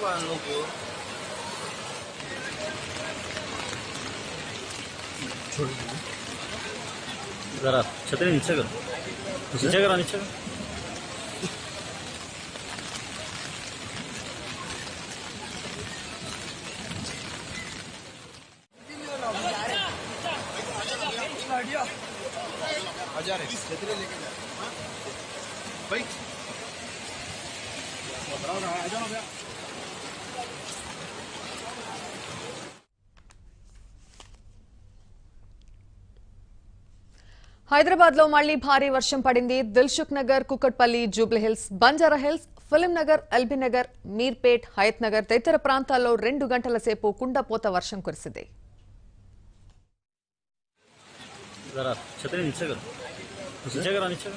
నువ్వు जरा छत्री नीचे करो नीचे करो नीचे करो हजार है छतरी लेके जा भाई आ जाओ भैया హైదరాబాద్ లో మళ్లీ భారీ వర్షం పడింది Dilsukh Nagar Kukatpally Jubilee Hills Banjara Hills film Nagar LB Nagar Meerpet Hayath Nagar తదితర ప్రాంతాల్లో రెండు గంటల సేపు కుండపోత వర్షం కురిసింది जरा छत्री नीचे करो नीचे करो नीचे करो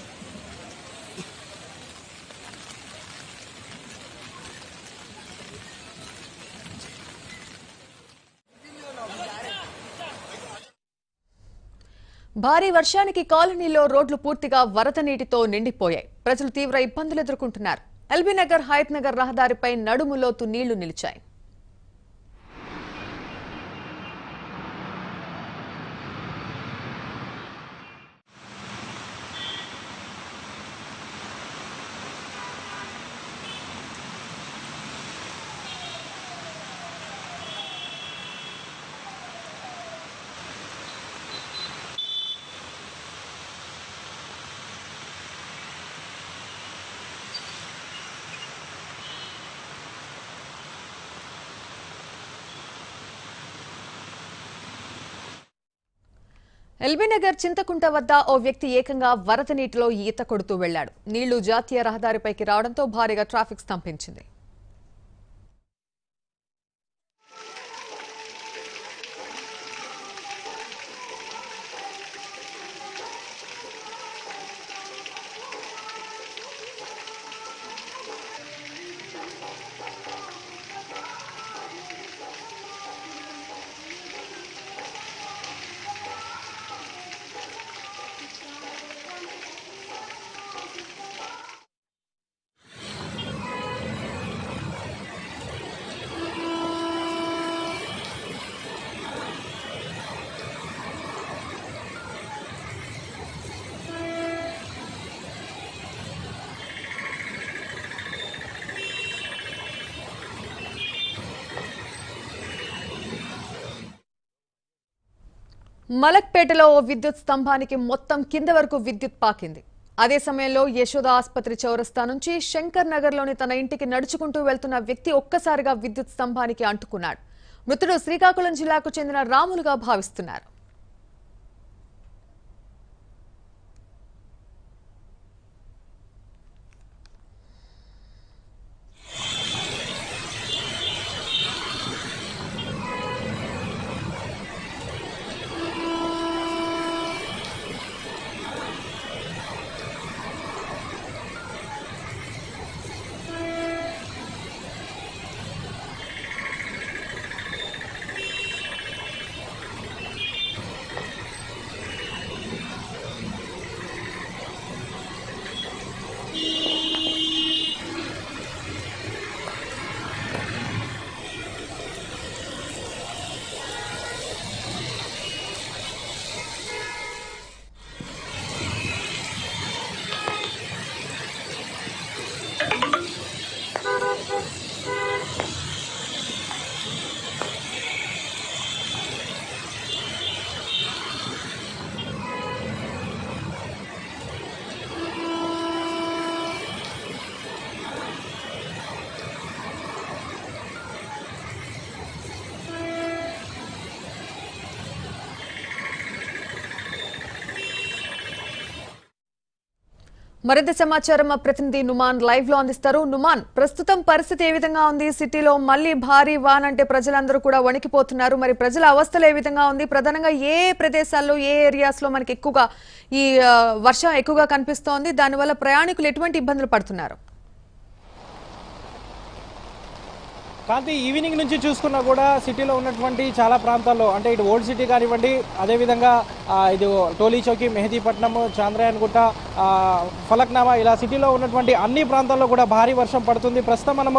భారీ వర్షానికి కాలనీలో రోడ్లు పూర్తిగా వరద నీటితో నిండిపోయాయి ప్రజలు తీవ్ర ఇబ్బందులు ఎదుర్కొంటున్నారు ఎల్బీ నగర్ హయత్ నగర్ రహదారిపై నడుములోతు నీళ్లు నిలిచాయి ఎల్బీ నగర్ చింతకుంట వద్ద ఓ వ్యక్తి ఏకంగా వరద నీటిలో ఈత కొడుతూ వెళ్లాడు నీళ్లు జాతీయ రహదారిపైకి రావడంతో భారీగా ట్రాఫిక్ స్తంభించింది మలక్పేటలో ఓ విద్యుత్ స్తంభానికి మొత్తం కింద వరకు విద్యుత్ పాకింది అదే సమయంలో యశోద ఆసుపత్రి చౌరస్తా నుంచి శంకర్ నగర్లోని తన ఇంటికి నడుచుకుంటూ వెళ్తున్న వ్యక్తి ఒక్కసారిగా విద్యుత్ స్తంభానికి అంటుకున్నాడు మృతుడు శ్రీకాకుళం జిల్లాకు చెందిన రాములుగా భావిస్తున్నారు మరింత సమాచారం మా ప్రతినిధి నుమాన్ లైవ్ లో అందిస్తారు నుమాన్ ప్రస్తుతం పరిస్థితి ఏ విధంగా ఉంది సిటీలో మళ్ళీ భారీ వాన్ అంటే ప్రజలందరూ కూడా వణికిపోతున్నారు మరి ప్రజల అవస్థలు ఏ విధంగా ఉంది ప్రధానంగా ఏ ఏ ప్రదేశాల్లో ఏ ఏరియాస్ లో మనకి ఎక్కువగా ఈ ఆ, వర్షం ఎక్కువగా కనిపిస్తోంది దానివల్ల ప్రయాణికులు ఎటువంటి ఇబ్బందులు పడుతున్నారు కాంతి ఈవినింగ్ నుంచి చూసుకున్నా కూడా సిటీలో ఉన్నటువంటి చాలా ప్రాంతాల్లో అంటే ఇటు ఓల్డ్ సిటీ కానివ్వండి అదేవిధంగా ఆ, ఇది టోలీ చౌకీ మెహదీపట్నం చాంద్రయాన్ గుట్ట ఆ, ఫలక్నామా ఇలా సిటీలో ఉన్నటువంటి అన్ని ప్రాంతాల్లో కూడా భారీ వర్షం పడుతుంది ప్రస్తుతం మనము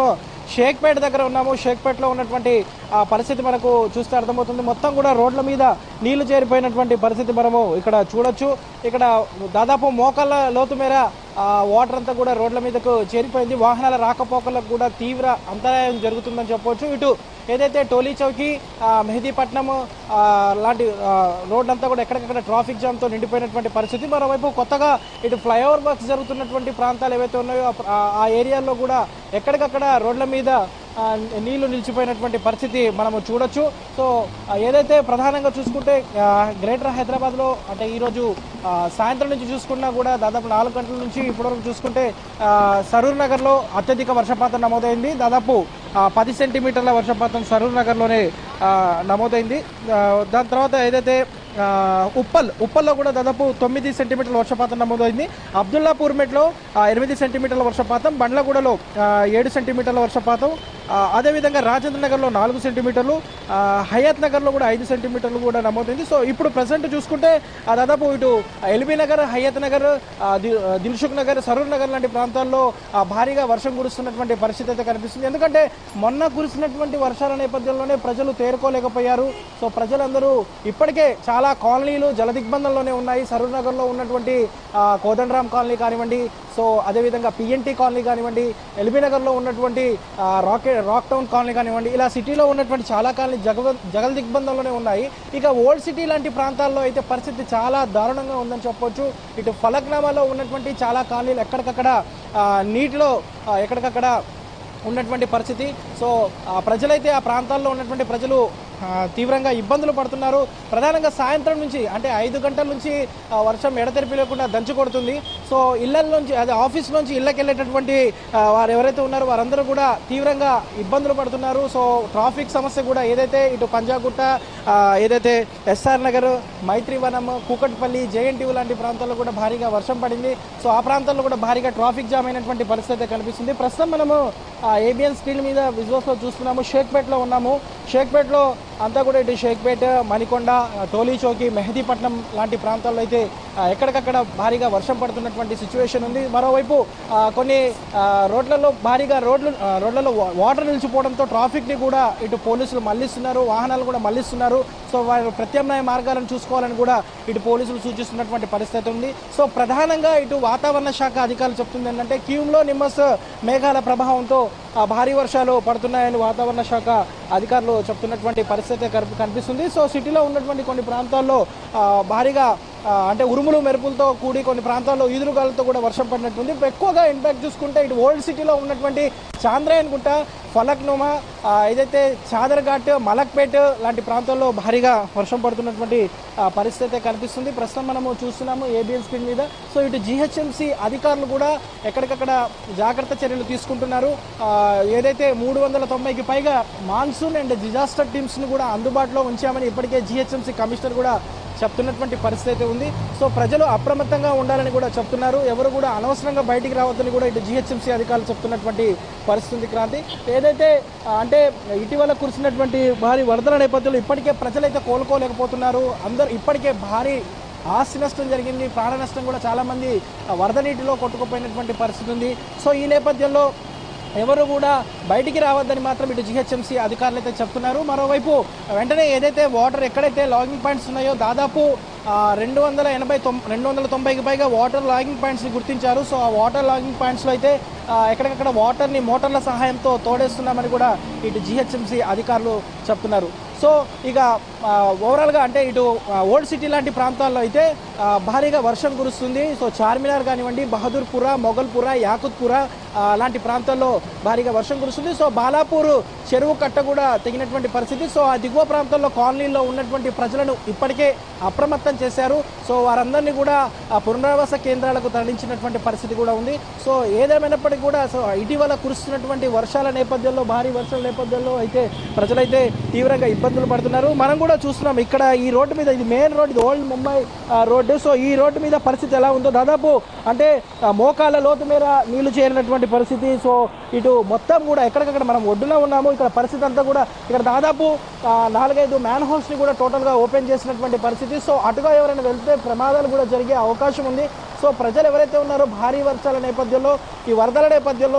షేక్పేట దగ్గర ఉన్నాము షేక్పేటలో ఉన్నటువంటి ఆ పరిస్థితి మనకు చూస్తే అర్థమవుతుంది మొత్తం కూడా రోడ్ల మీద నీళ్లు చేరిపోయినటువంటి పరిస్థితి మనము ఇక్కడ చూడొచ్చు ఇక్కడ దాదాపు మోకాళ్ళ లోతు మేర ఆ వాటర్ అంతా కూడా రోడ్ల మీదకు చేరిపోయింది వాహనాల రాకపోకలకు కూడా తీవ్ర అంతరాయం జరుగుతుందని చెప్పవచ్చు ఇటు ఏదైతే టోలీ చౌకి ఆ, మెహదీపట్నం ఆ, లాంటి ఆ, రోడ్ అంతా కూడా ఎక్కడికక్కడ ట్రాఫిక్ జామ్తో నిండిపోయినటువంటి పరిస్థితి మరోవైపు కొత్తగా ఇటు ఫ్లైఓవర్ వర్క్స్ జరుగుతున్నటువంటి ప్రాంతాలు ఏవైతే ఉన్నాయో ఆ ప్ర- ఆ- ఆ ఏరియాల్లో కూడా ఎక్కడికక్కడ రోడ్ల మీద ఆ, నీళ్లు నిలిచిపోయినటువంటి పరిస్థితి మనము చూడొచ్చు సో ఆ, ఏదైతే ప్రధానంగా చూసుకుంటే ఆ, గ్రేటర్ హైదరాబాద్లో అంటే ఈరోజు ఆ, సాయంత్రం నుంచి చూసుకున్నా కూడా దాదాపు నాలుగు గంటల నుంచి ఇప్పటివరకు చూసుకుంటే ఆ, సరూర్ నగర్లో అత్యధిక వర్షపాతం నమోదైంది దాదాపు ఆ, పది సెంటీమీటర్ల వర్షపాతం సరూర్ నగర్లోనే ఆ, నమోదైంది ఆ, దాని తర్వాత ఏదైతే ఆ, ఉప్పల్ ఉప్పల్లో కూడా దాదాపు తొమ్మిది సెంటీమీటర్ల వర్షపాతం నమోదైంది అబ్దుల్లాపూర్ మెట్లో ఆ, ఎనిమిది సెంటీమీటర్ల వర్షపాతం బండ్లగూడలో ఆ, ఏడు సెంటీమీటర్ల వర్షపాతం ఆ, అదేవిధంగా రాజేంద్ర నగర్లో నాలుగు సెంటీమీటర్లు ఆ, హయాత్ నగర్లో కూడా ఐదు సెంటీమీటర్లు కూడా నమోదైంది సో ఇప్పుడు ప్రజెంట్ చూసుకుంటే ఆ, దాదాపు ఇటు ఎల్బీ నగర్ హయత్ నగర్ ఆ, ది- ఆ, దిల్సుఖ్ నగర్ సరూర్ నగర్ లాంటి ప్రాంతాల్లో ఆ, భారీగా వర్షం కురుస్తున్నటువంటి పరిస్థితి అయితే కనిపిస్తుంది ఎందుకంటే మొన్న కురిసినటువంటి వర్షాల నేపథ్యంలోనే ప్రజలు తేరుకోలేకపోయారు సో ప్రజలందరూ ఇప్పటికే చాలా కాలనీలు జలదిగ్బంధంలోనే ఉన్నాయి సరూర్ నగర్లో ఉన్నటువంటి ఆ, కోదండరామ్ కాలనీ కానివ్వండి సో అదేవిధంగా పిఎన్టీ కాలనీ కానివ్వండి ఎల్బీ నగర్లో ఉన్నటువంటి ఆ, రాకెట్ రాక్ టౌన్ కాలనీ కానివ్వండి ఇలా సిటీలో ఉన్నటువంటి చాలా కాలనీ జగ జగల్ దిగ్బంధంలోనే ఉన్నాయి ఇక ఓల్డ్ సిటీ లాంటి ప్రాంతాల్లో అయితే పరిస్థితి చాలా దారుణంగా ఉందని చెప్పొచ్చు ఇటు ఫలక్నామాలో ఉన్నటువంటి చాలా కాలనీలు ఎక్కడికక్కడ ఆ, నీటిలో ఆ, ఎక్కడికక్కడ ఉన్నటువంటి పరిస్థితి సో ఆ ప్రజలైతే ఆ ప్రాంతాల్లో ఉన్నటువంటి ప్రజలు ఆ, తీవ్రంగా ఇబ్బందులు పడుతున్నారు ప్రధానంగా సాయంత్రం నుంచి అంటే ఐదు గంటల నుంచి ఆ, వర్షం ఎడతెరిపి లేకుండా దంచి కొడుతుంది సో ఇళ్ల నుంచి అదే ఆఫీస్ నుంచి ఇళ్ళకి వెళ్ళేటటువంటి ఆ, వారు ఎవరైతే ఉన్నారో వారందరూ కూడా తీవ్రంగా ఇబ్బందులు పడుతున్నారు సో ట్రాఫిక్ సమస్య కూడా ఏదైతే ఇటు పంజాగుట్ట ఆ, ఏదైతే ఎస్ఆర్ నగర్ మైత్రివనం కూకట్పల్లి జేఎన్టీయూ లాంటి ప్రాంతాల్లో కూడా భారీగా వర్షం పడింది సో ఆ ప్రాంతాల్లో కూడా భారీగా ట్రాఫిక్ జామ్ అయినటువంటి పరిస్థితి అయితే కనిపిస్తుంది ప్రస్తుతం మనము ఏబిఎన్ స్క్రీన్ మీద విజువల్స్ లో చూస్తున్నాము షేక్పేట్లో ఉన్నాము షేక్పేట్లో అంతా కూడా ఇటు షేక్పేట్ మణికొండ టోలీ చౌకి మెహదీపట్నం లాంటి ప్రాంతాల్లో అయితే ఆ, ఎక్కడికక్కడ భారీగా వర్షం పడుతున్నటువంటి సిచ్యువేషన్ ఉంది మరోవైపు ఆ, కొన్ని ఆ, రోడ్లలో భారీగా రోడ్లు ఆ, రోడ్లలో వా- వాటర్ నిలిచిపోవడంతో ట్రాఫిక్ ని కూడా ఇటు పోలీసులు మళ్లిస్తున్నారు వాహనాలు కూడా మళ్లిస్తున్నారు సో వారి ప్రత్యామ్నాయ మార్గాలను చూసుకోవాలని కూడా ఇటు పోలీసులు సూచిస్తున్నటువంటి పరిస్థితి ఉంది సో ప్రధానంగా ఇటు వాతావరణ శాఖ అధికారులు చెప్తుంది ఏంటంటే క్యూమ్లో నిమ్మస్ మేఘాల ప్రభావంతో ఆ భారీ వర్షాలు పడుతున్నాయని వాతావరణ శాఖ అధికారులు చెప్తున్నటువంటి పరిస్థితి కనిపి- కనిపిస్తుంది సో సిటీలో ఉన్నటువంటి కొన్ని ప్రాంతాల్లో ఆ, భారీగా ఆ, అంటే ఉరుములు మెరుపులతో కూడి కొన్ని ప్రాంతాల్లో ఈదురుగాలతో కూడా వర్షం పడినట్టుంది ఎక్కువగా ఇంపాక్ట్ చూసుకుంటే ఇటు ఓల్డ్ సిటీలో ఉన్నటువంటి చాంద్రాయన్ గుట్ట ఫలక్నుమా ఆ, ఏదైతే చాదర్ఘాట్ మలక్పేట్ లాంటి ప్రాంతాల్లో భారీగా వర్షం పడుతున్నటువంటి ఆ, పరిస్థితి అయితే కనిపిస్తుంది ప్రస్తుతం మనము చూస్తున్నాము ఏబిఎన్ స్క్రీన్ మీద సో ఇటు జిహెచ్ఎంసీ అధికారులు కూడా ఎక్కడికక్కడ జాగ్రత్త చర్యలు తీసుకుంటున్నారు ఆ, ఏదైతే మూడు వందల తొంభైకి పైగా మాన్సూన్ అండ్ డిజాస్టర్ టీమ్స్ ను కూడా అందుబాటులో ఉంచామని ఇప్పటికే జిహెచ్ఎంసీ కమిషనర్ కూడా చెప్తున్నటువంటి పరిస్థితి అయితే ఉంది సో ప్రజలు అప్రమత్తంగా ఉండాలని కూడా చెప్తున్నారు ఎవరు కూడా అనవసరంగా బయటికి రావద్దని కూడా ఇటు జిహెచ్ఎంసీ అధికారులు చెప్తున్నటువంటి పరిస్థితి ఉంది క్రాంతి ఏదైతే ఆ, అంటే ఇటీవల కురిసినటువంటి భారీ వరదల నేపథ్యంలో ఇప్పటికే ప్రజలైతే కోలుకోలేకపోతున్నారు అందరూ ఇప్పటికే భారీ ఆస్తి నష్టం జరిగింది ప్రాణ నష్టం కూడా చాలా మంది ఆ, వరద నీటిలో కొట్టుకుపోయినటువంటి పరిస్థితి ఉంది సో ఈ నేపథ్యంలో ఎవరు కూడా బయటికి రావద్దని మాత్రం ఇటు జిహెచ్ఎంసీ అధికారులు అయితే చెప్తున్నారు మరోవైపు వెంటనే ఏదైతే వాటర్ ఎక్కడైతే లాగింగ్ పాయింట్స్ ఉన్నాయో దాదాపు రెండు వందల ఎనభై తొమ్ రెండు వందల తొంభైకి పైగా వాటర్ లాగింగ్ పాయింట్స్ని గుర్తించారు సో ఆ వాటర్ లాగింగ్ పాయింట్స్లో అయితే ఆ, ఎక్కడికక్కడ వాటర్ని మోటార్ల సహాయంతో తోడేస్తున్నామని కూడా ఇటు జిహెచ్ఎంసీ అధికారులు చెప్తున్నారు సో ఇక ఆ, ఓవరాల్గా అంటే ఇటు ఆ, ఓల్డ్ సిటీ లాంటి ప్రాంతాల్లో అయితే ఆ, భారీగా వర్షం కురుస్తుంది సో చార్మినార్ కానివ్వండి బహదూర్పుర మొగల్పుర యాకుత్పుర ఆ, లాంటి ప్రాంతాల్లో భారీగా వర్షం కురుస్తుంది సో బాలాపూర్ చెరువు కట్ట కూడా తెగినటువంటి పరిస్థితి సో ఆ దిగువ ప్రాంతాల్లో కాలనీలో ఉన్నటువంటి ప్రజలను ఇప్పటికే అప్రమత్తం చేశారు సో వారందరినీ కూడా ఆ పునరావాస కేంద్రాలకు తరలించినటువంటి పరిస్థితి కూడా ఉంది సో ఏదేమైనప్పటికీ కూడా సో ఇటీవల కురుస్తున్నటువంటి వర్షాల నేపథ్యంలో భారీ వర్షాల నేపథ్యంలో అయితే ప్రజలైతే తీవ్రంగా ఇబ్బందులు పడుతున్నారు మనం కూడా చూస్తున్నాం ఇక్కడ ఈ రోడ్డు మీద ఇది మెయిన్ రోడ్ ఇది ఓల్డ్ ముంబై ఆ, రోడ్డు సో ఈ రోడ్డు మీద పరిస్థితి ఎలా ఉందో దాదాపు అంటే ఆ, మోకాళ్ళ లోతు మేర నీళ్లు చేరినటువంటి పరిస్థితి సో ఇటు మొత్తం కూడా ఎక్కడికక్కడ మనం ఒడ్డున ఉన్నాము ఇక్కడ పరిస్థితి అంతా కూడా ఇక్కడ దాదాపు ఆ, నాలుగైదు మ్యాన్ హోల్స్ ని కూడా టోటల్ గా ఓపెన్ చేసినటువంటి పరిస్థితి సో అటుగా ఎవరైనా వెళ్తే ప్రమాదాలు కూడా జరిగే అవకాశం ఉంది సో ప్రజలు ఎవరైతే ఉన్నారో భారీ వర్షాల నేపథ్యంలో ఈ వరదల నేపథ్యంలో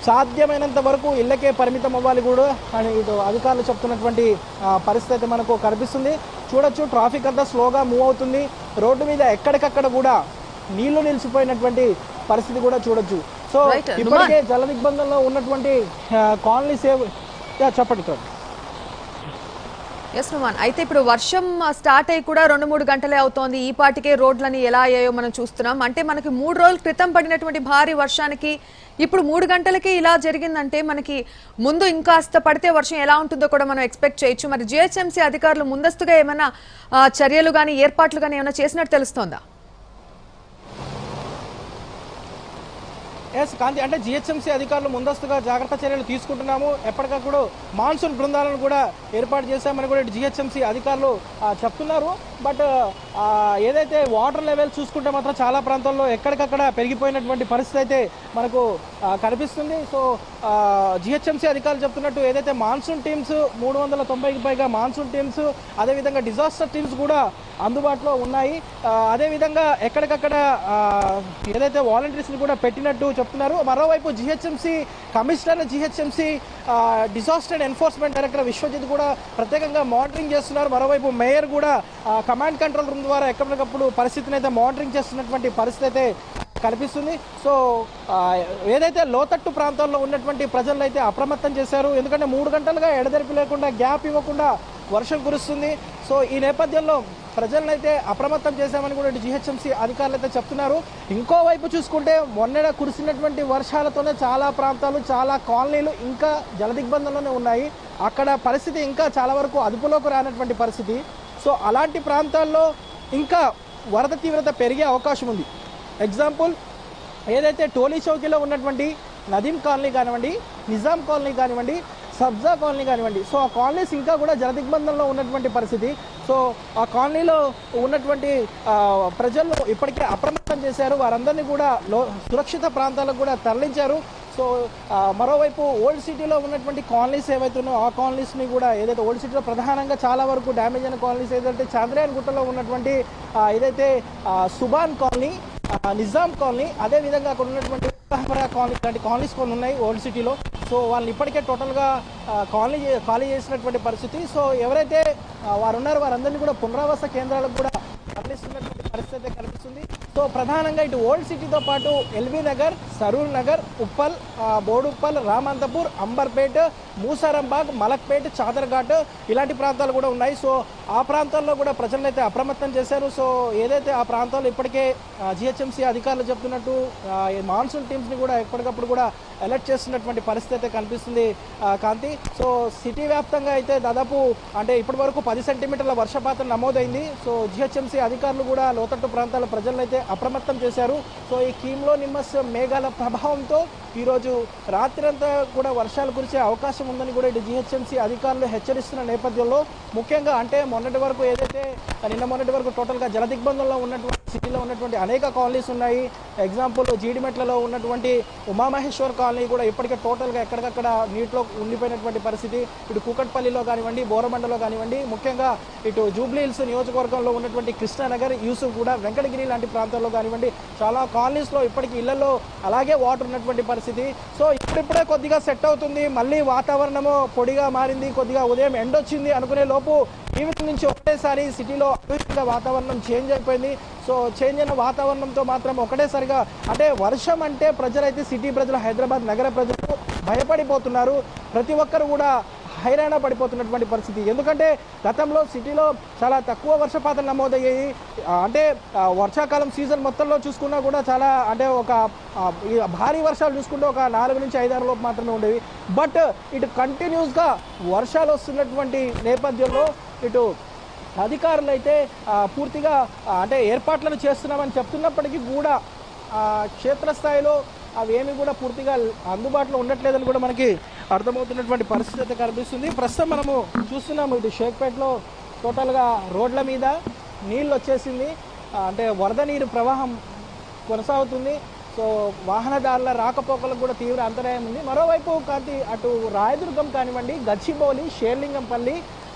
సాధ్యమైనంత వరకు ఇళ్ళకే పరిమితం అవ్వాలి కూడా అని ఇటు అధికారులు చెప్తున్నటువంటి ఆ, పరిస్థితి అయితే మనకు కనిపిస్తుంది చూడొచ్చు ట్రాఫిక్ అంతా స్లోగా మూవ్ అవుతుంది రోడ్డు మీద ఎక్కడికక్కడ కూడా నీళ్లు నిలిచిపోయినటువంటి పరిస్థితి కూడా చూడొచ్చు సో Right, Numan. ఇప్పటికే జల దిగ్బంధంలో ఉన్నటువంటి కాలనీస్ చెప్పండి చూడండి ఎస్ నుమాన్ అయితే ఇప్పుడు వర్షం స్టార్ట్ అయ్యి కూడా రెండు మూడు గంటలే అవుతోంది ఈ పాటికే రోడ్లని ఎలా అయ్యాయో మనం చూస్తున్నాం అంటే మనకి మూడు రోజుల క్రితం పడినటువంటి భారీ వర్షానికి ఇప్పుడు మూడు గంటలకి ఇలా జరిగిందంటే మనకి ముందు ఇంకాస్త పడితే వర్షం ఎలా ఉంటుందో కూడా మనం ఎక్స్పెక్ట్ చేయొచ్చు మరి జిహెచ్ఎంసీ అధికారులు ముందస్తుగా ఏమైనా ఆ, చర్యలు కానీ ఏర్పాట్లు కానీ ఏమైనా చేసినట్టు తెలుస్తోందా ఎస్ కాంతి అంటే జిహెచ్ఎంసీ అధికారులు ముందస్తుగా జాగ్రత్త చర్యలు తీసుకుంటున్నాము ఎప్పటికప్పుడు మాన్సూన్ బృందాలను కూడా ఏర్పాటు చేశామని కూడా జిహెచ్ఎంసీ అధికారులు ఆ, చెప్తున్నారు బట్ ఆ, ఏదైతే వాటర్ లెవెల్ చూసుకుంటే మాత్రం చాలా ప్రాంతాల్లో ఎక్కడికక్కడ పెరిగిపోయినటువంటి పరిస్థితి అయితే మనకు ఆ, కనిపిస్తుంది సో జిహెచ్ఎంసీ అధికారులు చెప్తున్నట్టు ఏదైతే మాన్సూన్ టీమ్స్ మూడు వందల తొంభైకి పైగా మాన్సూన్ టీమ్స్ అదేవిధంగా డిజాస్టర్ టీమ్స్ కూడా అందుబాటులో ఉన్నాయి ఆ, అదేవిధంగా ఎక్కడికక్కడ ఆ, ఏదైతే వాలంటీర్స్ని కూడా పెట్టినట్టు చెప్తున్నారు మరోవైపు GHMC commissioner GHMC disaster enforcement director Vishwajit కూడా ప్రత్యేకంగా మానిటరింగ్ చేస్తున్నారు మరోవైపు మేయర్ కూడా ఆ, కమాండ్ కంట్రోల్ రూమ్ ద్వారా ఎక్కడికప్పుడు పరిస్థితిని అయితే మానిటరింగ్ చేస్తున్నటువంటి పరిస్థితి అయితే కనిపిస్తుంది సో ఆ, ఏదైతే లోతట్టు ప్రాంతాల్లో ఉన్నటువంటి ప్రజలను అయితే అప్రమత్తం చేశారు ఎందుకంటే మూడు గంటలుగా ఎడతెరిపి లేకుండా గ్యాప్ ఇవ్వకుండా వర్షం కురుస్తుంది సో ఈ నేపథ్యంలో ప్రజలను అయితే అప్రమత్తం చేశామని కూడా జిహెచ్ఎంసీ అధికారులు అయితే చెప్తున్నారు ఇంకోవైపు చూసుకుంటే మొన్న కురిసినటువంటి వర్షాలతోనే చాలా ప్రాంతాలు చాలా కాలనీలు ఇంకా జలదిగ్బంధంలోనే ఉన్నాయి అక్కడ పరిస్థితి ఇంకా చాలా వరకు అదుపులోకి రానటువంటి పరిస్థితి సో అలాంటి ప్రాంతాల్లో ఇంకా వరద తీవ్రత పెరిగే అవకాశం ఉంది ఎగ్జాంపుల్ ఏదైతే టోలీ చౌకీలో ఉన్నటువంటి నదీం కాలనీ కానివ్వండి నిజాం కాలనీ కానివ్వండి సబ్జా కాలనీ కానివ్వండి సో ఆ కాలనీస్ ఇంకా కూడా జలదిగ్బంధంలో ఉన్నటువంటి పరిస్థితి సో ఆ కాలనీలో ఉన్నటువంటి ఆ, ప్రజలను ఇప్పటికే అప్రమత్తం చేశారు వారందరినీ కూడా లో సురక్షిత ప్రాంతాలకు కూడా తరలించారు సో ఆ, మరోవైపు ఓల్డ్ సిటీలో ఉన్నటువంటి కాలనీస్ ఏవైతే ఉన్నాయో ఆ కాలనీస్ని కూడా ఏదైతే ఓల్డ్ సిటీలో ప్రధానంగా చాలా వరకు డ్యామేజ్ అయిన కాలనీస్ ఏదైతే చాంద్రయాన్ గుట్టలో ఉన్నటువంటి ఆ, ఏదైతే ఆ, సుబాన్ కాలనీ ఆ, నిజాం కాలనీ అదే విధంగా అక్కడ ఉన్నటువంటి ఉత్తహమరా కాలనీ ఇలాంటి కాలనీస్ కొన్ని ఉన్నాయి ఓల్డ్ సిటీలో సో వాళ్ళని ఇప్పటికే టోటల్గా ఆ, కాలనీ చే- ఖాళీ చేసినటువంటి పరిస్థితి సో ఎవరైతే ఆ, వారు ఉన్నారో వారందరినీ కూడా పునరావాస కేంద్రాలకు కూడా తరలిస్తున్నటువంటి పరిస్థితి అయితే కనిపిస్తుంది సో ప్రధానంగా ఇటు ఓల్డ్ సిటీతో పాటు ఎల్బీ నగర్ సరూర్ నగర్ ఉప్పల్ ఆ, బోడుప్పల్ రామంతపూర్ అంబర్పేట్ మూసారంబాగ్ మలక్పేట్ చాదర్ఘాట్ ఇలాంటి ప్రాంతాలు కూడా ఉన్నాయి సో ఆ ప్రాంతాల్లో కూడా ప్రజలను అయితే అప్రమత్తం చేశారు సో ఏదైతే ఆ ప్రాంతాల్లో ఇప్పటికే జిహెచ్ఎంసీ అధికారులు చెప్తున్నట్టు ఆ, ఈ మాన్సూన్ టీమ్స్ ని కూడా ఎప్పటికప్పుడు కూడా అలర్ట్ చేస్తున్నటువంటి పరిస్థితి అయితే కనిపిస్తుంది ఆ, కాంతి సో సిటీ వ్యాప్తంగా అయితే దాదాపు అంటే ఇప్పటి వరకు పది సెంటీమీటర్ల వర్షపాతం నమోదైంది సో జిహెచ్ఎంసీ అధికారులు కూడా లోతట్టు ప్రాంతాల ప్రజలను అయితే అప్రమత్తం చేశారు సో ఈ కీమ్లో నిమ్మస్ మేఘాల ప్రభావంతో ఈరోజు రాత్రంతా కూడా వర్షాలు కురిసే అవకాశం ఉందని కూడా ఇటు జిహెచ్ఎంసీ అధికారులు హెచ్చరిస్తున్న నేపథ్యంలో ముఖ్యంగా అంటే మొన్నటి వరకు ఏదైతే నిన్న మొన్నటి వరకు టోటల్గా జలదిగ్బంధంలో ఉన్నటువంటి సిటీలో ఉన్నటువంటి అనేక కాలనీస్ ఉన్నాయి ఎగ్జాంపుల్ జీడిమెట్లలో ఉన్నటువంటి ఉమామహేశ్వర్ కాలనీ కూడా ఇప్పటికే టోటల్గా ఎక్కడికక్కడ నీటిలో ఉండిపోయినటువంటి పరిస్థితి ఇటు కూకట్పల్లిలో కానివ్వండి బోరబండలో కానివ్వండి ముఖ్యంగా ఇటు జూబ్లీ హిల్స్ నియోజకవర్గంలో ఉన్నటువంటి కృష్ణానగర్ యూసుఫ్ కూడా వెంకటగిరి లాంటి ప్రాంతాల్లో కానివ్వండి చాలా కాలనీస్లో ఇప్పటికి ఇళ్లలో అలాగే వాటర్ ఉన్నటువంటి పరిస్థితి సో ఇప్పుడిప్పుడే కొద్దిగా సెట్ అవుతుంది మళ్ళీ వాతావరణము పొడిగా మారింది కొద్దిగా ఉదయం ఎండొచ్చింది అనుకునే లోపు ఈవినింగ్ నుంచి ఒకటేసారి సిటీలో అభివృద్ధిగా వాతావరణం చేంజ్ అయిపోయింది సో చేంజ్ అయిన వాతావరణంతో మాత్రం ఒకటేసారిగా అంటే వర్షం అంటే ప్రజలైతే సిటీ ప్రజలు హైదరాబాద్ నగర ప్రజలు భయపడిపోతున్నారు ప్రతి ఒక్కరు కూడా హైరాణ పడిపోతున్నటువంటి పరిస్థితి ఎందుకంటే గతంలో సిటీలో చాలా తక్కువ వర్షపాతం నమోదయ్యాయి ఆ, అంటే ఆ, వర్షాకాలం సీజన్ మొత్తంలో చూసుకున్నా కూడా చాలా అంటే ఒక ఆ, ఈ భారీ వర్షాలు చూసుకుంటే ఒక నాలుగు నుంచి ఐదారు లోపు మాత్రమే ఉండేవి బట్ ఇటు కంటిన్యూస్గా వర్షాలు వస్తున్నటువంటి నేపథ్యంలో ఇటు అధికారులు అయితే ఆ, పూర్తిగా ఆ, అంటే ఏర్పాట్లను చేస్తున్నామని చెప్తున్నప్పటికీ కూడా ఆ, క్షేత్రస్థాయిలో అవి ఏమి కూడా పూర్తిగా అందుబాటులో ఉండట్లేదని కూడా మనకి అర్థమవుతున్నటువంటి పరిస్థితి అయితే కనిపిస్తుంది ప్రస్తుతం మనము చూస్తున్నాము ఇటు షేక్పేటలో టోటల్గా రోడ్ల మీద నీళ్ళు వచ్చేసింది ఆ, అంటే వరద నీరు ప్రవాహం కొనసాగుతుంది సో వాహనదారుల రాకపోకలకు కూడా తీవ్ర అంతరాయం ఉంది మరోవైపు కాంతి అటు రాయదుర్గం కానివ్వండి గచ్చిబౌలి షేర్లింగంపల్లి ఆ,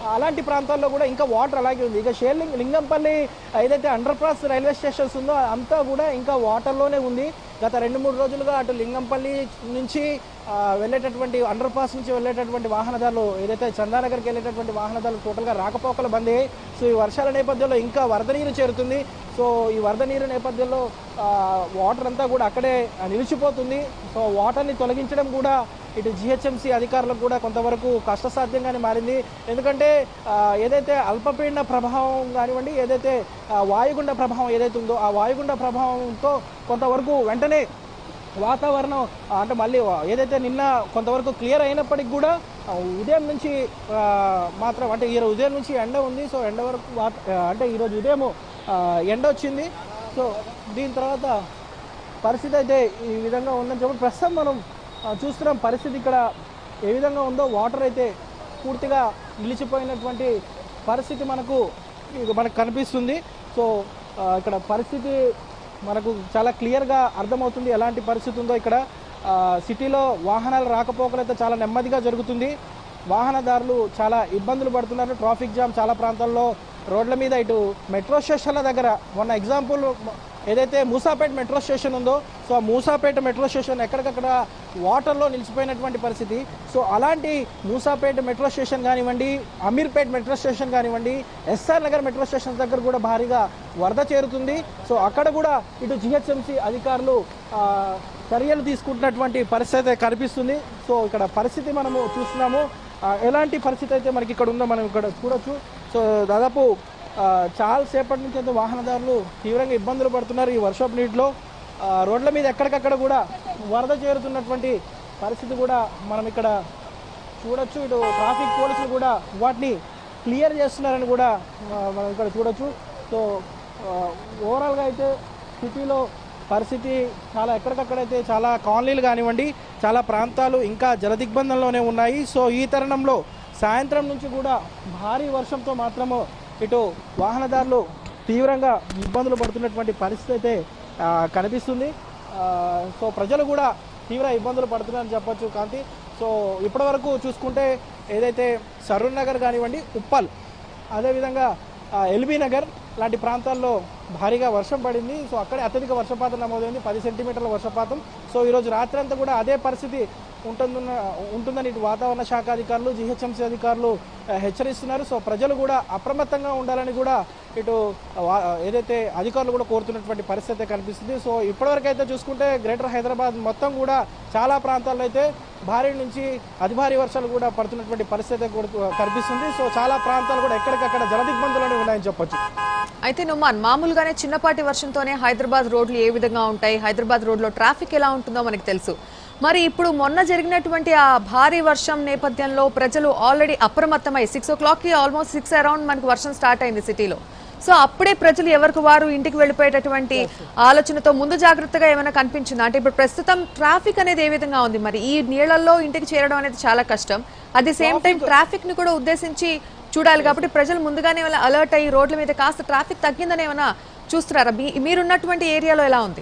అలాంటి ప్రాంతాల్లో కూడా ఇంకా వాటర్ అలాగే ఉంది ఇక షేర్లింగ్ లింగంపల్లి ఏదైతే అండర్ పాస్ రైల్వే స్టేషన్స్ ఉందో అంతా కూడా ఇంకా వాటర్లోనే ఉంది గత రెండు మూడు రోజులుగా అటు లింగంపల్లి నుంచి ఆ, వెళ్ళేటటువంటి అండర్ పాస్ నుంచి వెళ్ళేటటువంటి వాహనదారులు ఏదైతే చందానగర్కి వెళ్ళేటటువంటి వాహనదారులు టోటల్గా రాకపోకలు బంద్ అయ్యాయి సో ఈ వర్షాల నేపథ్యంలో ఇంకా వరద నీరు చేరుతుంది సో ఈ వరద నీరు నేపథ్యంలో ఆ, వాటర్ అంతా కూడా అక్కడే ఆ, నిలిచిపోతుంది సో వాటర్ని తొలగించడం కూడా ఇటు జిహెచ్ఎంసీ అధికారులకు కూడా కొంతవరకు కష్టసాధ్యంగానే మారింది ఎందుకంటే ఆ, ఏదైతే అల్పపీడన ప్రభావం కానివ్వండి ఏదైతే ఆ, వాయుగుండ ప్రభావం ఏదైతే ఉందో ఆ వాయుగుండ ప్రభావంతో కొంతవరకు వెంటనే వాతావరణం ఆ, అంటే మళ్ళీ వా- ఏదైతే నిన్న కొంతవరకు క్లియర్ అయినప్పటికి కూడా ఆ, ఉదయం నుంచి ఆ, మాత్రం అంటే ఈ ఉదయం నుంచి ఎండ ఉంది సో ఎండ వరకు వాత- ఆ, అంటే ఈరోజు ఉదయం ఆ, ఎండ వచ్చింది సో దీని తర్వాత పరిస్థితి అయితే ఈ విధంగా ఉందని చెప్పి ప్రస్తుతం మనం ఆ, చూస్తున్నాం పరిస్థితి ఇక్కడ ఏ విధంగా ఉందో వాటర్ అయితే పూర్తిగా నిలిచిపోయినటువంటి పరిస్థితి మనకు ఇది మనకు కనిపిస్తుంది సో ఆ, ఇక్కడ పరిస్థితి మనకు చాలా క్లియర్గా అర్థమవుతుంది ఎలాంటి పరిస్థితి ఉందో ఇక్కడ ఆ, సిటీలో వాహనాలు రాకపోకలు అయితే చాలా నెమ్మదిగా జరుగుతుంది వాహనదారులు చాలా ఇబ్బందులు పడుతున్నారు ట్రాఫిక్ జామ్ చాలా ప్రాంతాల్లో రోడ్ల మీద ఇటు మెట్రో స్టేషన్ల దగ్గర మొన్న ఎగ్జాంపుల్ ఏదైతే మూసాపేట మెట్రో స్టేషన్ ఉందో సో ఆ మూసాపేట మెట్రో స్టేషన్ ఎక్కడికక్కడ వాటర్లో నిలిచిపోయినటువంటి పరిస్థితి సో అలాంటి మూసాపేట మెట్రో స్టేషన్ కానివ్వండి అమీర్పేట్ మెట్రో స్టేషన్ కానివ్వండి ఎస్ఆర్ నగర్ మెట్రో స్టేషన్ దగ్గర కూడా భారీగా వరద చేరుతుంది సో అక్కడ కూడా ఇటు జిహెచ్ఎంసీ అధికారులు ఆ, చర్యలు తీసుకుంటున్నటువంటి పరిస్థితి అయితే కనిపిస్తుంది సో ఇక్కడ పరిస్థితి మనము చూస్తున్నాము ఆ, ఎలాంటి పరిస్థితి అయితే మనకి ఇక్కడ ఉందో మనం ఇక్కడ చూడొచ్చు సో దాదాపు ఆ, చాలా సేపటి నుంచి అయితే వాహనదారులు తీవ్రంగా ఇబ్బందులు పడుతున్నారు ఈ వర్షపు నీటిలో ఆ, రోడ్ల మీద ఎక్కడికక్కడ కూడా వరద చేరుతున్నటువంటి పరిస్థితి కూడా మనం ఇక్కడ చూడొచ్చు ఇటు ట్రాఫిక్ పోలీసులు కూడా వాటిని క్లియర్ చేస్తున్నారని కూడా ఆ, మనం ఇక్కడ చూడొచ్చు సో ఆ, ఓవరాల్గా అయితే సిటీలో పరిస్థితి చాలా ఎక్కడికక్కడైతే చాలా కాలనీలు కానివ్వండి చాలా ప్రాంతాలు ఇంకా జలదిగ్బంధంలోనే ఉన్నాయి సో ఈ తరుణంలో సాయంత్రం నుంచి కూడా భారీ వర్షంతో మాత్రము ఇటు వాహనదారులు తీవ్రంగా ఇబ్బందులు పడుతున్నటువంటి పరిస్థితి అయితే ఆ, కనిపిస్తుంది ఆ, సో ప్రజలు కూడా తీవ్ర ఇబ్బందులు పడుతున్నారని చెప్పొచ్చు కాంతి సో ఇప్పటివరకు చూసుకుంటే ఏదైతే సరూర్ నగర్ కానివ్వండి ఉప్పల్ అదేవిధంగా ఆ, ఎల్బీ నగర్ లాంటి ప్రాంతాల్లో భారీగా వర్షం పడింది సో అక్కడే అత్యధిక వర్షపాతం నమోదైంది పది సెంటీమీటర్ల వర్షపాతం సో ఈరోజు రాత్రి అంతా కూడా అదే పరిస్థితి ఉంటుందన్న ఉంటుందని ఇటు వాతావరణ శాఖ అధికారులు జిహెచ్ఎంసీ అధికారులు ఆ, హెచ్చరిస్తున్నారు సో ప్రజలు కూడా అప్రమత్తంగా ఉండాలని కూడా ఇటు వా- ఏదైతే అధికారులు కూడా కోరుతున్నటువంటి పరిస్థితి అయితే కనిపిస్తుంది సో ఇప్పటివరకు అయితే చూసుకుంటే గ్రేటర్ హైదరాబాద్ మొత్తం కూడా చాలా ప్రాంతాల్లో అయితే భారీ నుంచి అతి భారీ వర్షాలు కూడా పడుతున్నటువంటి పరిస్థితి అయితే కూడా కనిపిస్తుంది సో చాలా ప్రాంతాలు కూడా ఎక్కడికక్కడ జలదిగ్బంధంలోనే ఉన్నాయని చెప్పొచ్చు అయితే నుమాన్ మామూలుగానే చిన్నపాటి వర్షంతోనే హైదరాబాద్ రోడ్లు ఏ విధంగా ఉంటాయి హైదరాబాద్ రోడ్లో ట్రాఫిక్ ఎలా ఉంటుందో మనకు తెలుసు మరి ఇప్పుడు మొన్న జరిగినటువంటి ఆ భారీ వర్షం నేపథ్యంలో ప్రజలు ఆల్రెడీ అప్రమత్తమై సిక్స్ ఓ క్లాక్కి ఆల్మోస్ట్ సిక్స్ అరౌండ్ మనకు వర్షం స్టార్ట్ అయింది సిటీలో సో అప్పుడే ప్రజలు ఎవరికి వారు ఇంటికి వెళ్ళిపోయేటటువంటి ఆలోచనతో ముందు జాగ్రత్తగా ఏమైనా కనిపించిందా అంటే ఇప్పుడు ప్రస్తుతం ట్రాఫిక్ అనేది ఏ విధంగా ఉంది మరి ఈ నీళ్లలో ఇంటికి చేరడం అనేది చాలా కష్టం at the same time traffic ని కూడా ఉద్దేశించి చూడాలి కాబట్టి ప్రజలు ముందుగానే అలర్ట్ అయ్యి రోడ్ల మీద కాస్త ట్రాఫిక్ తగ్గిందని ఏమైనా చూస్తున్నారా మీ- మీరున్నటువంటి ఏరియాలో ఎలా ఉంది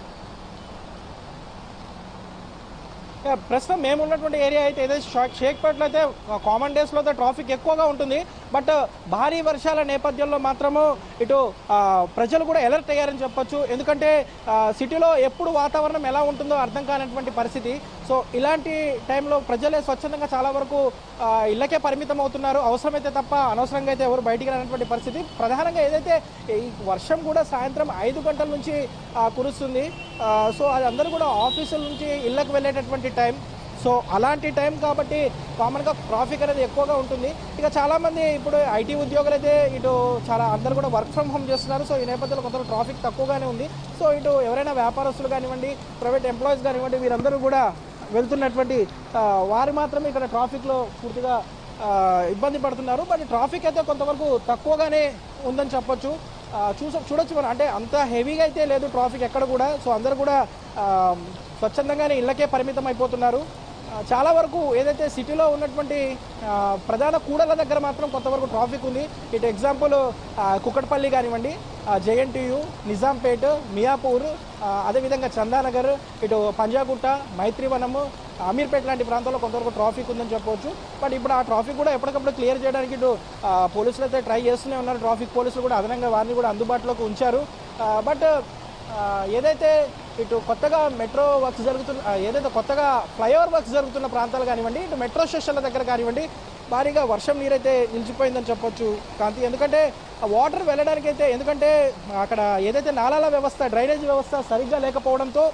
యా, ప్రస్తుతం మేము ఉన్నటువంటి ఏరియా అయితే ఏదైతే షా- షేక్పేటలో అయితే కామన్ డేస్లో అయితే ట్రాఫిక్ ఎక్కువగా ఉంటుంది బట్ భారీ వర్షాల నేపథ్యంలో మాత్రము ఇటు ఆ, ప్రజలు కూడా అలర్ట్ అయ్యారని చెప్పొచ్చు ఎందుకంటే ఆ, సిటీలో ఎప్పుడు వాతావరణం ఎలా ఉంటుందో అర్థం కానటువంటి పరిస్థితి సో ఇలాంటి టైంలో ప్రజలే స్వచ్ఛందంగా చాలా వరకు ఆ, ఇళ్ళకే పరిమితం అవుతున్నారు అవసరమైతే తప్ప అనవసరంగా అయితే ఎవరు బయటికి రానటువంటి పరిస్థితి ప్రధానంగా ఏదైతే ఈ వర్షం కూడా సాయంత్రం ఐదు గంటల నుంచి ఆ, కురుస్తుంది ఆ, సో అది అందరూ కూడా ఆఫీసుల నుంచి ఇళ్ళకి వెళ్ళేటటువంటి టైం సో అలాంటి టైం కాబట్టి కామన్గా ట్రాఫిక్ అనేది ఎక్కువగా ఉంటుంది ఇక చాలామంది ఇప్పుడు ఐటీ ఉద్యోగులు అయితే ఇటు చాలా అందరూ కూడా వర్క్ ఫ్రమ్ హోమ్ చేస్తున్నారు సో ఈ నేపథ్యంలో కొంత ట్రాఫిక్ తక్కువగానే ఉంది సో ఇటు ఎవరైనా వ్యాపారస్తులు కానివ్వండి ప్రైవేట్ ఎంప్లాయీస్ కానివ్వండి వీరందరూ కూడా వెళ్తున్నటువంటి ఆ, వారు మాత్రమే ఇక్కడ ట్రాఫిక్లో పూర్తిగా ఆ, ఇబ్బంది పడుతున్నారు బట్ ట్రాఫిక్ అయితే కొంతవరకు తక్కువగానే ఉందని చెప్పొచ్చు ఆ, చూస చూడొచ్చు మనం అంటే అంత హెవీగా అయితే లేదు ట్రాఫిక్ ఎక్కడ కూడా సో అందరూ కూడా ఆ, స్వచ్ఛందంగానే ఇళ్ళకే పరిమితం అయిపోతున్నారు ఆ, చాలా వరకు ఏదైతే సిటీలో ఉన్నటువంటి ఆ, ప్రధాన కూడల దగ్గర మాత్రం కొంతవరకు ట్రాఫిక్ ఉంది ఇటు ఎగ్జాంపుల్ ఆ, కుక్కట్పల్లి కానివ్వండి జేఎన్టీయు నిజాంపేట్ మియాపూర్ ఆ, అదేవిధంగా చందానగర్ ఇటు పంజాగుట్ట మైత్రివనము అమీర్పేట లాంటి ప్రాంతాల్లో కొంతవరకు ట్రాఫిక్ ఉందని చెప్పవచ్చు బట్ ఇప్పుడు ఆ ట్రాఫిక్ కూడా ఎప్పటికప్పుడు క్లియర్ చేయడానికి ఇటు ఆ, పోలీసులు అయితే ట్రై చేస్తూనే ఉన్నారు ట్రాఫిక్ పోలీసులు కూడా అదనంగా వారిని కూడా అందుబాటులోకి ఉంచారు ఆ, బట్ ఆ, ఏదైతే ఇటు కొత్తగా మెట్రో వర్క్స్ జరుగుతున్న ఆ, ఏదైతే కొత్తగా ఫ్లైఓవర్ వర్క్స్ జరుగుతున్న ప్రాంతాలు కానివ్వండి ఇటు మెట్రో స్టేషన్ల దగ్గర కానివ్వండి భారీగా వర్షం నీరైతే నిలిచిపోయిందని చెప్పొచ్చు కాంతి ఎందుకంటే ఆ వాటర్ వెళ్ళడానికి అయితే ఎందుకంటే అక్కడ ఏదైతే నాలాల వ్యవస్థ డ్రైనేజ్ వ్యవస్థ సరిగ్గా లేకపోవడంతో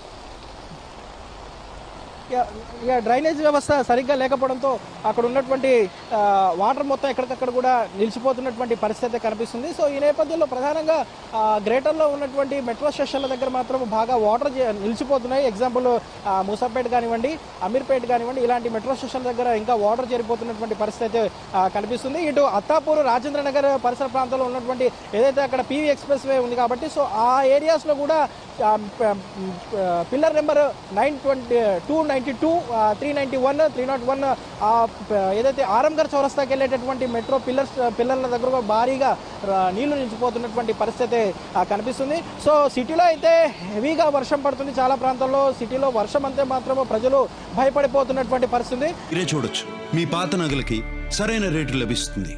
ఇక- ఇక డ్రైనేజ్ వ్యవస్థ సరిగ్గా లేకపోవడంతో అక్కడ ఉన్నటువంటి ఆ, వాటర్ మొత్తం ఎక్కడికక్కడ కూడా నిలిచిపోతున్నటువంటి పరిస్థితి అయితే కనిపిస్తుంది సో ఈ నేపథ్యంలో ప్రధానంగా ఆ, గ్రేటర్లో ఉన్నటువంటి మెట్రో స్టేషన్ల దగ్గర మాత్రం బాగా వాటర్ జే- నిలిచిపోతున్నాయి ఎగ్జాంపుల్ ఆ, మూసాపేట కానివ్వండి అమీర్పేట కానివ్వండి ఇలాంటి మెట్రో స్టేషన్ల దగ్గర ఇంకా వాటర్ చేరిపోతున్నటువంటి పరిస్థితి అయితే ఆ, కనిపిస్తుంది ఇటు అత్తాపూర్ రాజేంద్ర నగర్ పరిసర ప్రాంతంలో ఉన్నటువంటి ఏదైతే అక్కడ పీవీ ఎక్స్ప్రెస్ వే ఉంది కాబట్టి సో ఆ ఏరియాస్లో కూడా ఆ, ప- ప- pillar number nine twenty two ninety two three ninety one three naught one ఏదైతే ఆరంగర్ చౌరస్తాకి వెళ్ళేటటువంటి మెట్రో పిల్లర్స్ పిల్లర్ల దగ్గర కూడా భారీగా ర- నీళ్లు నిలిచిపోతున్నటువంటి పరిస్థితి ఆ, కనిపిస్తుంది సో సిటీలో అయితే హెవీగా వర్షం పడుతుంది చాలా ప్రాంతాల్లో సిటీలో వర్షం అంతే మాత్రమే ప్రజలు భయపడిపోతున్నటువంటి పరిస్థితి మీరే చూడొచ్చు మీ పాత నగలకి సరైన రేటు లభిస్తుంది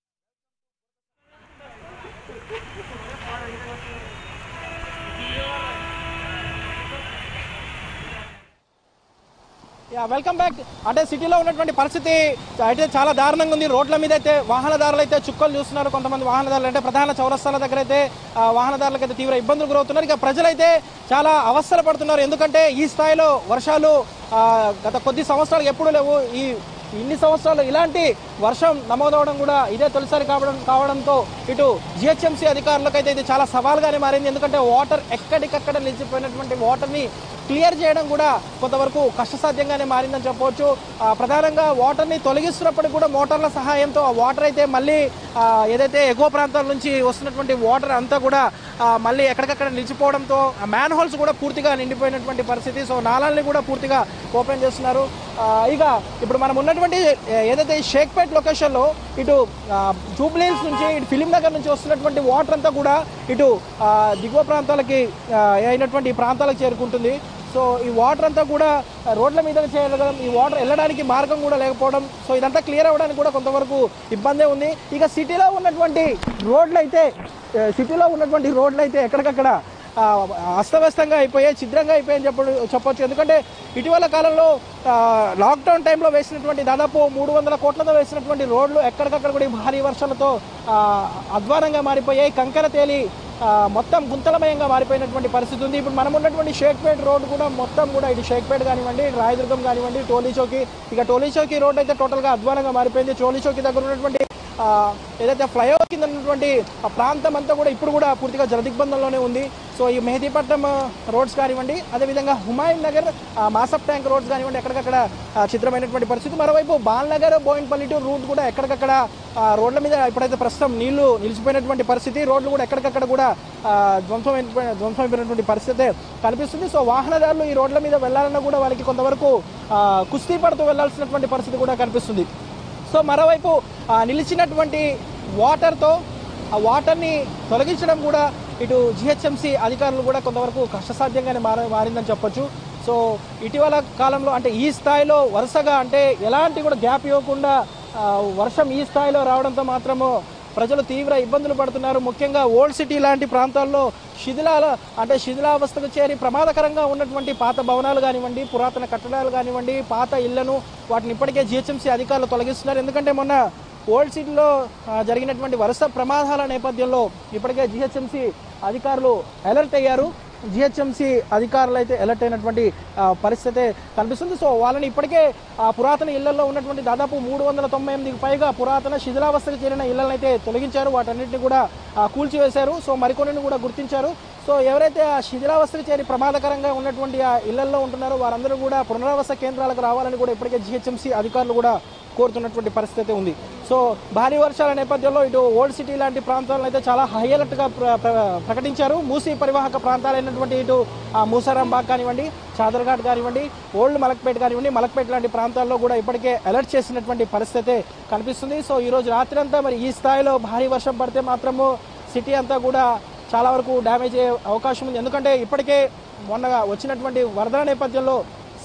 యా వెల్కమ్ బ్యాక్ అంటే సిటీలో ఉన్నటువంటి పరిస్థితి అయితే చాలా దారుణంగా ఉంది రోడ్ల మీద అయితే వాహనదారులు అయితే చుక్కలు చూస్తున్నారు కొంతమంది వాహనదారులు అంటే ప్రధాన చౌరస్తాల దగ్గర అయితే ఆ, వాహనదారులకు అయితే తీవ్ర ఇబ్బందులు గురవుతున్నారు ఇక ప్రజలైతే చాలా అవస్థలు పడుతున్నారు ఎందుకంటే ఈ స్థాయిలో వర్షాలు ఆ, గత కొద్ది సంవత్సరాలు ఎప్పుడు లేవు ఈ ఇన్ని సంవత్సరాలు ఇలాంటి వర్షం నమోదవడం కూడా ఇదే తొలిసారి కావడం కావడంతో ఇటు జిహెచ్ఎంసీ అధికారులకు అయితే ఇది చాలా సవాల్గానే మారింది ఎందుకంటే వాటర్ ఎక్కడికక్కడ నిలిచిపోయినటువంటి వాటర్ని క్లియర్ చేయడం కూడా కొంతవరకు కష్టసాధ్యంగానే మారిందని చెప్పవచ్చు ఆ, ప్రధానంగా వాటర్ని తొలగిస్తున్నప్పటికీ కూడా మోటార్ల సహాయంతో ఆ వాటర్ అయితే మళ్ళీ ఆ, ఏదైతే ఎగువ ప్రాంతాల నుంచి వస్తున్నటువంటి వాటర్ అంతా కూడా ఆ, మళ్ళీ ఎక్కడికక్కడ నిలిచిపోవడంతో మ్యాన్ హోల్స్ కూడా పూర్తిగా నిండిపోయినటువంటి పరిస్థితి సో నాళాలని కూడా పూర్తిగా ఓపెన్ చేస్తున్నారు ఆ, ఇక ఇప్పుడు మనం ఉన్నటువంటి ఏ- ఏదైతే ఈ షేక్పేట్ లొకేషన్లో ఇటు ఆ, జూబ్లీహిల్స్ నుంచి ఇటు ఫిలిం నగర్ నుంచి వస్తున్నటువంటి వాటర్ అంతా కూడా ఇటు ఆ, దిగువ ప్రాంతాలకి ఆ, అయినటువంటి ఈ ప్రాంతాలకు చేరుకుంటుంది సో ఈ వాటర్ అంతా కూడా రోడ్ల మీద చేయడం ఈ వాటర్ వెళ్ళడానికి మార్గం కూడా లేకపోవడం సో ఇదంతా క్లియర్ అవ్వడానికి కూడా కొంతవరకు ఇబ్బందే ఉంది ఇక సిటీలో ఉన్నటువంటి రోడ్లు అయితే ఆ, సిటీలో ఉన్నటువంటి రోడ్లు అయితే ఎక్కడికక్కడ ఆ, అస్తవ్యస్తంగా అయిపోయాయి ఛిద్రంగా అయిపోయాయని చెప్ప చెప్పొచ్చు ఎందుకంటే ఇటీవల కాలంలో ఆ, లాక్డౌన్ టైంలో వేసినటువంటి దాదాపు మూడు వందల కోట్లతో వేసినటువంటి రోడ్లు ఎక్కడికక్కడ కూడా ఈ భారీ వర్షాలతో ఆ, అధ్వానంగా మారిపోయాయి కంకర తేలి ఆ, మొత్తం గుంతలమయంగా మారిపోయినటువంటి పరిస్థితి ఉంది ఇప్పుడు మనం ఉన్నటువంటి షేక్పేట్ రోడ్ కూడా మొత్తం కూడా ఇటు షేక్పేట్ కానివ్వండి ఇటు రాయదుర్గం కానివ్వండి టోలీ చౌకి ఇక టోలీ చౌకి రోడ్ అయితే టోటల్గా అధ్వానంగా మారిపోయింది టోలీ చౌకి దగ్గర ఉన్నటువంటి ఆ, ఏదైతే ఫ్లైఓవర్ కింద ఉన్నటువంటి ఆ ప్రాంతం అంతా కూడా ఇప్పుడు కూడా పూర్తిగా జలదిగ్బంధంలోనే ఉంది సో ఈ మెహదీపట్నం ఆ, రోడ్స్ కానివ్వండి అదేవిధంగా హుమాయూన్ నగర్ ఆ, మాసప్ ట్యాంక్ రోడ్స్ కానివ్వండి ఎక్కడికక్కడ ఆ, చిత్రమైనటువంటి పరిస్థితి మరోవైపు బాల్ నగర్ బోయిన్పల్లి టు రూట్ కూడా ఎక్కడికక్కడ ఆ, రోడ్ల మీద ఇప్పుడైతే ప్రస్తుతం నీళ్లు నిలిచిపోయినటువంటి పరిస్థితి రోడ్లు కూడా ఎక్కడికక్కడ కూడా ఆ, ధ్వంసమైపోయిన ధ్వంసమైపోయినటువంటి పరిస్థితి కనిపిస్తుంది సో వాహనదారులు ఈ రోడ్ల మీద వెళ్ళాలన్నా కూడా వాళ్ళకి కొంతవరకు ఆ, కుస్తీ పడుతూ వెళ్లాల్సినటువంటి పరిస్థితి కూడా కనిపిస్తుంది సో మరోవైపు ఆ నిలిచినటువంటి వాటర్తో ఆ వాటర్ని తొలగించడం కూడా ఇటు జిహెచ్ఎంసీ అధికారులు కూడా కొంతవరకు కష్టసాధ్యంగానే మార మారిందని చెప్పొచ్చు సో ఇటీవల కాలంలో అంటే ఈ స్థాయిలో వరుసగా అంటే ఎలాంటి కూడా గ్యాప్ ఇవ్వకుండా ఆ, వర్షం ఈ స్థాయిలో రావడంతో మాత్రము ప్రజలు తీవ్ర ఇబ్బందులు పడుతున్నారు ముఖ్యంగా ఓల్డ్ సిటీ లాంటి ప్రాంతాల్లో శిథిలాల అంటే శిథిలావస్థకు చేరి ప్రమాదకరంగా ఉన్నటువంటి పాత భవనాలు కానివ్వండి పురాతన కట్టడాలు కానివ్వండి పాత ఇళ్లను వాటిని ఇప్పటికే జిహెచ్ఎంసీ అధికారులు తొలగిస్తున్నారు ఎందుకంటే మొన్న ఓల్డ్ సిటీలో ఆ, జరిగినటువంటి వరుస ప్రమాదాల నేపథ్యంలో ఇప్పటికే జిహెచ్ఎంసీ అధికారులు అలర్ట్ అయ్యారు జిహెచ్ఎంసీ అధికారులు అయితే అలర్ట్ అయినటువంటి ఆ, పరిస్థితి కనిపిస్తుంది సో వాళ్ళని ఇప్పటికే ఆ పురాతన ఇళ్లలో ఉన్నటువంటి దాదాపు మూడు వందల తొంభై ఎనిమిదికి పైగా పురాతన శిథిలావస్థకు చేరిన ఇళ్లను అయితే తొలగించారు వాటన్నిటిని కూడా ఆ, కూల్చివేశారు సో మరికొన్ని కూడా గుర్తించారు సో ఎవరైతే ఆ శిథిలావస్థకు చేరి ప్రమాదకరంగా ఉన్నటువంటి ఆ ఇళ్లలో ఉంటున్నారో వారందరూ కూడా పునరావాస కేంద్రాలకు రావాలని కూడా ఇప్పటికే జిహెచ్ఎంసీ అధికారులు కూడా కోరుతున్నటువంటి పరిస్థితి ఉంది సో భారీ వర్షాల నేపథ్యంలో ఇటు ఓల్డ్ సిటీ లాంటి ప్రాంతాలను అయితే చాలా హై అలర్ట్గా ప్ర- ప్ర- ప్రకటించారు మూసీ పరివాహక ప్రాంతాలైనటువంటి ఇటు ఆ మూసారాం బాగ్ కానివ్వండి చాదర్ఘాట్ కానివ్వండి ఓల్డ్ మలక్పేట కానివ్వండి మలక్పేట లాంటి ప్రాంతాల్లో కూడా ఇప్పటికే అలర్ట్ చేసినటువంటి పరిస్థితి కనిపిస్తుంది సో ఈ రోజు రాత్రి అంతా మరి ఈ స్థాయిలో భారీ వర్షం పడితే మాత్రము సిటీ అంతా కూడా చాలా వరకు డ్యామేజ్ అయ్యే అవకాశం ఉంది ఎందుకంటే ఇప్పటికే మొన్న వచ్చినటువంటి వరదల నేపథ్యంలో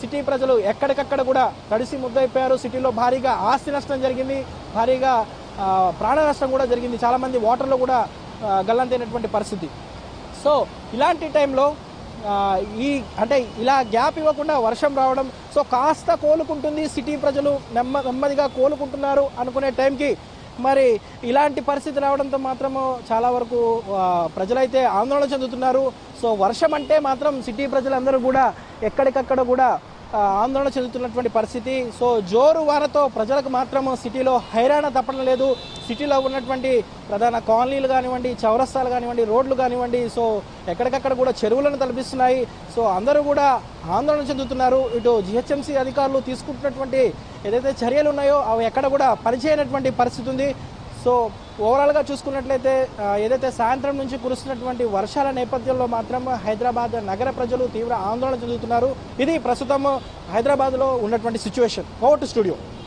సిటీ ప్రజలు ఎక్కడికక్కడ కూడా తడిసి ముద్దయిపోయారు సిటీలో భారీగా ఆస్తి నష్టం జరిగింది భారీగా ఆ, ప్రాణ నష్టం కూడా జరిగింది చాలా మంది వాటర్లో కూడా ఆ, గల్లంతైనటువంటి పరిస్థితి సో ఇలాంటి టైంలో ఆ, ఈ అంటే ఇలా గ్యాప్ ఇవ్వకుండా వర్షం రావడం సో కాస్త కోలుకుంటుంది సిటీ ప్రజలు నెమ్మ నెమ్మదిగా కోలుకుంటున్నారు అనుకునే టైంకి మరి ఇలాంటి పరిస్థితి రావడంతో మాత్రము చాలా వరకు ఆ, ప్రజలైతే ఆందోళన చెందుతున్నారు సో వర్షం అంటే మాత్రం సిటీ ప్రజలందరూ కూడా ఎక్కడికక్కడ కూడా ఆ, ఆందోళన చెందుతున్నటువంటి పరిస్థితి సో జోరు వానతో ప్రజలకు మాత్రం సిటీలో హైరాణ తప్పడం లేదు సిటీలో ఉన్నటువంటి ప్రధాన కాలనీలు కానివ్వండి చౌరస్తాలు కానివ్వండి రోడ్లు కానివ్వండి సో ఎక్కడికక్కడ కూడా చెరువులను తలపిస్తున్నాయి సో అందరూ కూడా ఆందోళన చెందుతున్నారు ఇటు జిహెచ్ఎంసీ అధికారులు తీసుకుంటున్నటువంటి ఏదైతే చర్యలు ఉన్నాయో అవి ఎక్కడ కూడా పనిచేయనటువంటి పరిస్థితి ఉంది సో ఓవరాల్గా చూసుకున్నట్లయితే ఆ, ఏదైతే సాయంత్రం నుంచి కురుస్తున్నటువంటి వర్షాల నేపథ్యంలో మాత్రం హైదరాబాద్ నగర ప్రజలు తీవ్ర ఆందోళన చెందుతున్నారు ఇది ప్రస్తుతం హైదరాబాద్లో ఉన్నటువంటి సిచ్యువేషన్ ఓవర్ టు స్టూడియో